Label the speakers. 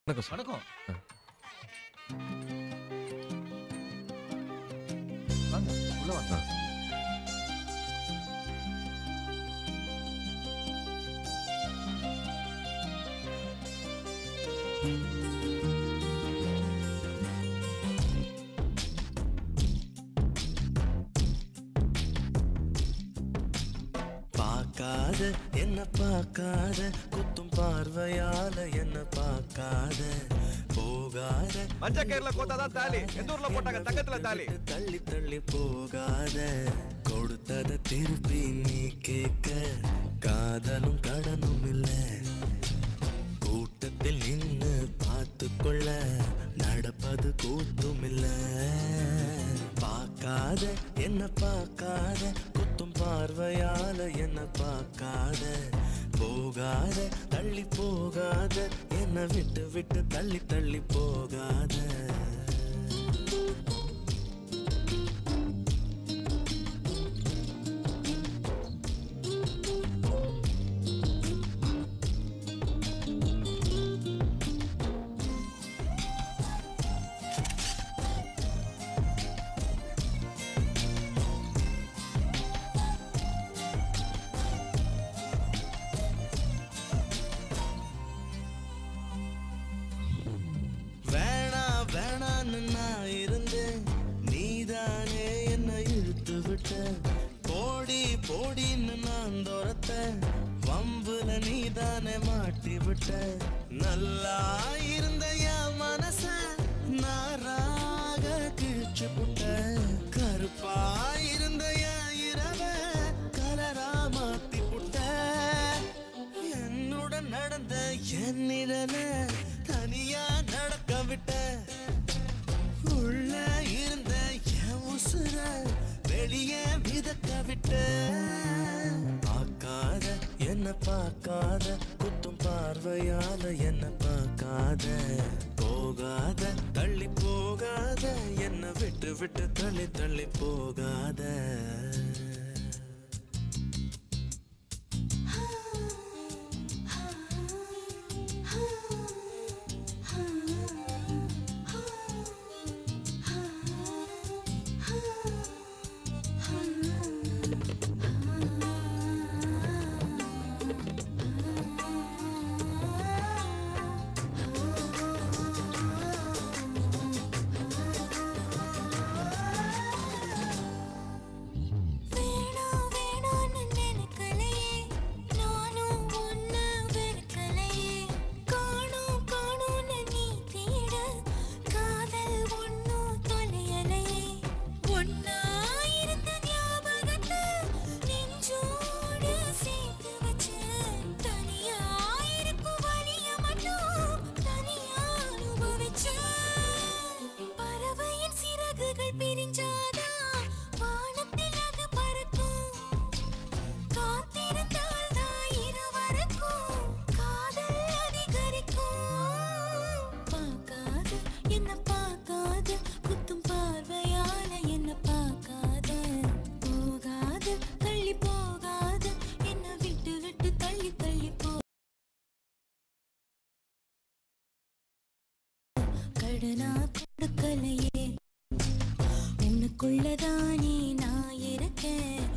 Speaker 1: வணக்கம் சார்
Speaker 2: வணக்கம்
Speaker 1: ஆ.
Speaker 2: வாங்க உள்ள வாங்க
Speaker 1: ஆ.
Speaker 3: பார்க்காத என்ன பார்க்காத குத்தும் பார்வையால என்ன பார்க்காத போகாத
Speaker 1: மஞ்ச கயிறுல கோத்தாதான் தாலி எந்த ஊர்ல போட்டாங்க தங்கத்துல தாலி
Speaker 3: தள்ளி தள்ளி போகாத கொடுத்தத திருப்பி நீ கேட்க காதலும் கடனும் இல்ல கூட்டத்தில் நின்னு பார்த்து கொள்ள நடப்பது கூத்தும் இல்ல பார்க்காத என்ன பார்க்காத குத்தும் பார்வையால என்ன பார்க்காத போகாத தள்ளி போகாத என்ன விட்டு விட்டு தள்ளி தள்ளி போகாத வேணா வேணான்னு நான் இருந்தேன் நீதானே என்ன இழுத்து விட்ட போடி போடின்னு நான் துரத்த வம்புல நீதானே மாட்டி விட்ட நல்லா இருந்த என் மனச நாராக கிழிச்சு புட்ட கருப்பா இருந்த என் இரவ கலரா மாத்தி புட்ட என்னுடன் நடந்த என் நிழல தனியா நடக்க விட்ட உள்ள இருந்த என் உசுர வெளியே மிதக்க விட்ட பார்க்காத என்ன பார்க்காத குத்தும் பார்வையால என்ன பார்க்காத போகாத தள்ளி போகாத என்ன விட்டு விட்டு தள்ளி தள்ளி போகாத
Speaker 4: வேணாம் வேணாம்னு நினைக்கலையே நானும் உன்னை வெறுக்கலையே காணோம் காணோம்னு நீ தேட காதல் ஒன்னும் தொலையலையே ஒன்னா இருந்த ஞாபகத்தை நெஞ்சோடு சேர்த்து வச்சு தனியா இருக்கும் வழிய மட்டும் தனியா அனுபவிச்சேன் பறவையின் சிறகுகள் பிரிஞ்சாதான் வானத்தில் அது பறக்கும் காத்திருந்தால் தான் இருவருக்கும் காதல் அதிகரிக்கும் பார்க்காத என்ன பார்க்காத குத்தும் பார்வையால என்ன பார்க்காத போகாத தள்ளி போகாத என்ன விட்டு விட்டு தள்ளி தள்ளி போ கடனா கொடுக்கலையே உனக்குள்ளதானே நான் இருக்கேன்